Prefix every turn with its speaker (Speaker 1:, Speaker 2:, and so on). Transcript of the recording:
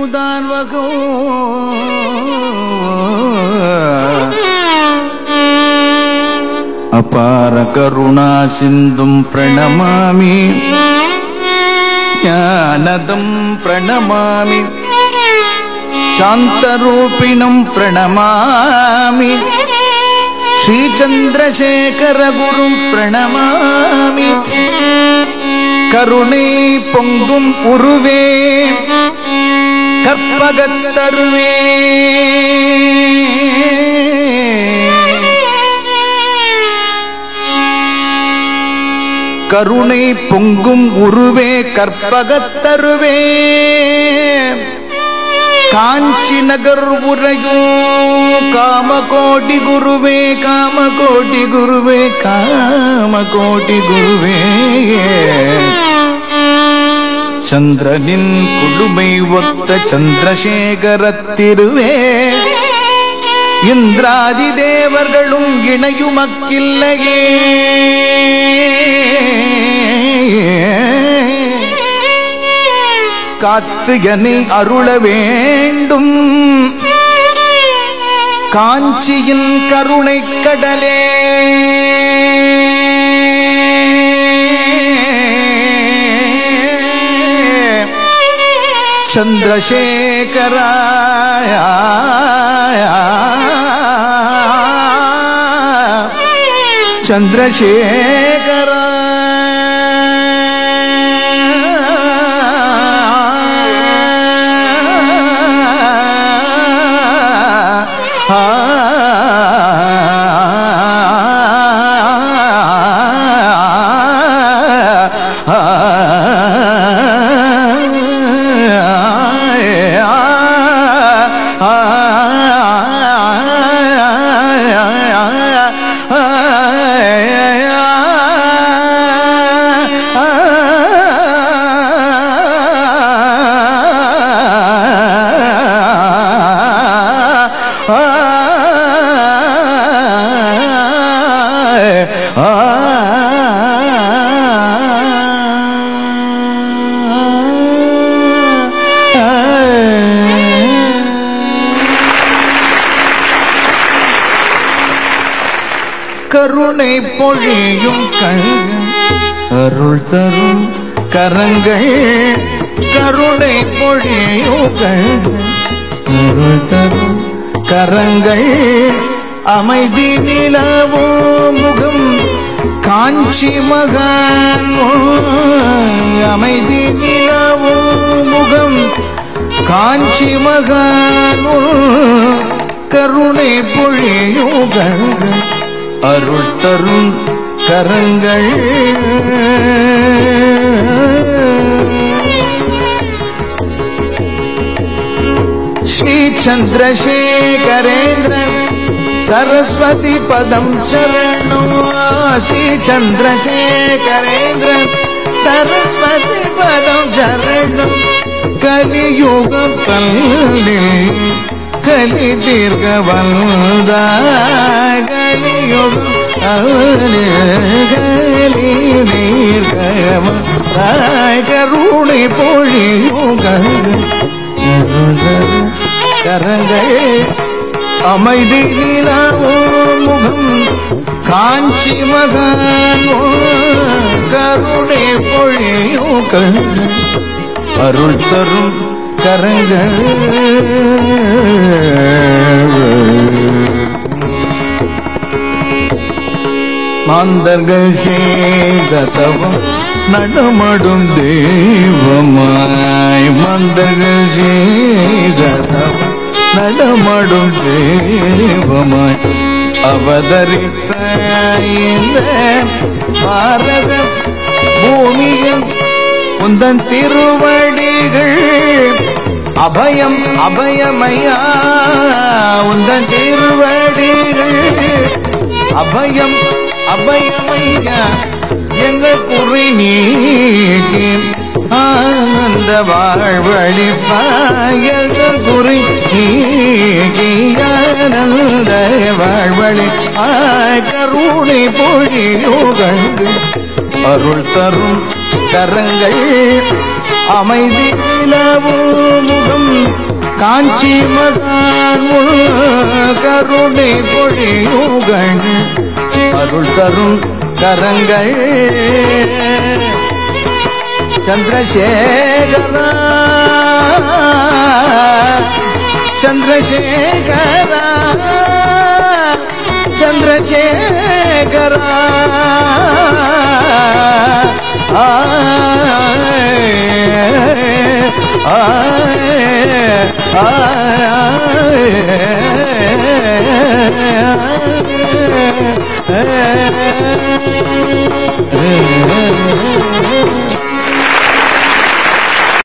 Speaker 1: இதுதான் வகோ அபார கருணா சிந்தும் பிரணமாமி ஞானதம் பிரணமாமி சாந்தரூபிணம் பிரணமாமி ஸ்ரீச்சந்திரசேகரகுரும் பிரணமாமி கருணை பொங்கும் உருவே கற்பகத்தருவே கருணை பொங்கும் உருவே கற்பகத்தருவே காஞ்சி நகர் உரையும் காமகோட்டி குருவே காமகோட்டி குருவே காமகோட்டி குருவே சந்திரனின் குழுமை ஒத்த சந்திரசேகரத்திருவே இந்திராதி தேவர்களும் இணையுமக்கில்லையே காத்து என்னை அருள வேண்டும் காஞ்சியின் கருணை கடலே சந்திரசேகராய சந்திரசேகர கருணை பொழியும் கண்கள் அருள் தரும் கரங்கள் கருணை பொழியும் கண்கள் அருள் தரும் கரங்கள் அமைதி நிலவோ முகம் காஞ்சி மகன் அமைதி நிலவோ முகம் காஞ்சி மகன் கருணை பொழியும் கண்கள் அருள் தரும் கரங்கள் ஸ்ரீ சந்திரசேகரேந்திர சரஸ்வதி பதம் சரணோ ஸ்ரீ சந்திரசேகரேந்திர சரஸ்வதி பதம் சரணம் கலியுகம் கல்லில் கலி தீர்க்க வந்த கலியுகம் கலி தீர்க்க வந்தாய் கருணை பொழியுங்கள் கரங்கள் அமைதி நிலவோ முகம் காஞ்சி மகன் கருணை பொழியுங்கள் அருள் தரும் கரங்கள் மாந்தர்கள் செய்த தவம் நடமாடும் தெய்வமாய் மாந்தர்கள் செய்த தவம் நடமாடும் தெய்வமாய் அவதரித்த இந்த பாரத பூமியில் உந்தன் திருவடிகள் அபயம் அபயமையா உந்தன் திருவடிகள் அபயம் அபயமையா எங்கள் குறி நீக்கி ஆனந்த வாழ்வழிப்பாய் எங்கள் குறி நீக்கி ஆனந்த வாழ்வழிப்பாய் கருணை பொழியுகள் அருள் தரும் கரங்கள் அமைதி நிலவும் முகம் காஞ்சி மகான் உள் கருணை பொழியுகள் அருள் தரும் கரங்கள் சந்திரசேகரா சந்திரசேகரா சந்திரசேகரா ஆ ஆ ஆ